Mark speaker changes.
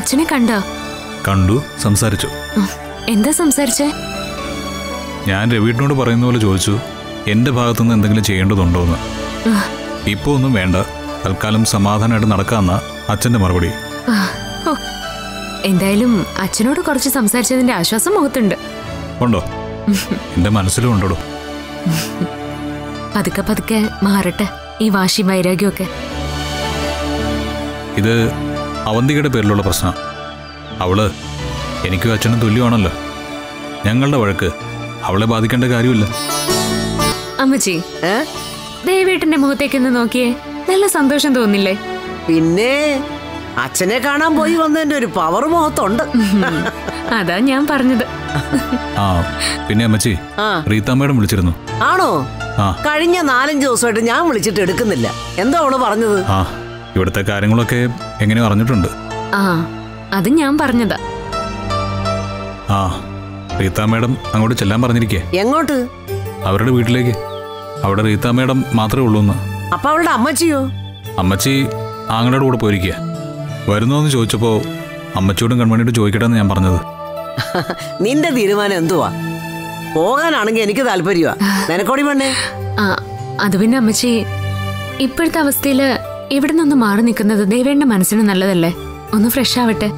Speaker 1: അച്ഛനെ കണ്ടോ
Speaker 2: കണ്ടു സംസാരിച്ചു
Speaker 1: ഉം, എന്താ സംസാരിച്ചേ
Speaker 2: ഞാൻ രവീട്ടിനോട് പറയുന്ന പോലെ ചോദിച്ചു എൻ്റെ ഭാഗത്തുനിന്ന് എന്തെങ്കിലും ചെയ്യേണ്ടതുണ്ടോ എന്ന്
Speaker 1: ആ,
Speaker 2: ഇപ്പോൾ ഒന്നും വേണ്ട തൽക്കാലം സമാധാനമായിട്ട് നടക്കാമെന്ന അച്ഛൻ്റെ മറുപടി
Speaker 1: ആ, ഓ. എന്തായാലും അച്ഛനോട് കുറച്ച് സംസാരിച്ചതിന്റെ ആശ്വാസം മുഖത്തുണ്ട്
Speaker 2: ഉണ്ടോ എൻ്റെ മനസ്സിലും ഉണ്ടോ
Speaker 1: പതുക്കെ പതുക്കെ മാറട്ടെ ഈ വാശി വൈരാഗ്യമൊക്കെ
Speaker 2: ഇത് അവന്തികയുടെ പേരിലുള്ള പ്രശ്നം അവള് എനിക്കും അച്ഛനും തുല്യമാണല്ലോ ഞങ്ങളുടെ വഴക്ക് അവളെ ബാധിക്കേണ്ട കാര്യമില്ല
Speaker 1: അമ്മച്ചി
Speaker 3: ഏ
Speaker 1: ദേവേട്ടന്റെ മുഖത്തേക്കൊന്ന് നോക്കിയേ നല്ല സന്തോഷം തോന്നില്ലേ
Speaker 3: പിന്നെ അച്ഛനെ കാണാൻ പോയി വന്നതിന്റെ ഒരു പവർ മുഖത്തുണ്ട്
Speaker 1: അതാ ഞാൻ പറഞ്ഞത്
Speaker 2: ആ പിന്നെ അമ്മച്ചി
Speaker 3: ആ
Speaker 2: റീത്താമ്മയുടെ വിളിച്ചിരുന്നു
Speaker 3: ആണോ
Speaker 2: ആ
Speaker 3: കഴിഞ്ഞ നാലഞ്ച് ദിവസമായിട്ട് ഞാൻ വിളിച്ചിട്ട് എടുക്കുന്നില്ല എന്താ അവള് പറഞ്ഞത്
Speaker 2: ആ ഇവിടുത്തെ കാര്യങ്ങളൊക്കെ എങ്ങനെയോ അറിഞ്ഞിട്ടുണ്ട്
Speaker 1: ആ അത് ഞാൻ പറഞ്ഞതാ
Speaker 2: ആ റീത്ത മേഡം അങ്ങോട്ട് ചെല്ലാൻ പറഞ്ഞിരിക്കേ
Speaker 3: എങ്ങോട്ട്
Speaker 2: അവരുടെ വീട്ടിലേക്ക് അവിടെ റീത്ത മേഡം മാത്രമേ ഉള്ളൂ എന്ന്
Speaker 3: അപ്പൊ അവളുടെ അമ്മച്ചിയോ
Speaker 2: അമ്മച്ചി ആങ്ങളുടെ കൂടെ പോയിരിക്കുക വരുന്നോന്ന് ചോദിച്ചപ്പോൾ അമ്മച്ചിയോടും കൺമണിയോടും ചോദിക്കട്ടെ എന്ന് ഞാൻ പറഞ്ഞത്
Speaker 3: നിന്റെ തീരുമാനം എന്തുവാ പോകാനാണെങ്കിൽ എനിക്ക് താല്പര്യമാ നിനക്കോടി പെണ്ണേ
Speaker 1: ആ അത് പിന്നെ അമ്മച്ചി ഇപ്പോഴത്തെ അവസ്ഥയില് ഇവിടെ നിന്ന് മാറി നിൽക്കുന്നത് ദേവേണ്ട മനസ്സിന് നല്ലതല്ലേ ഒന്ന് ഫ്രഷ് ആവട്ടെ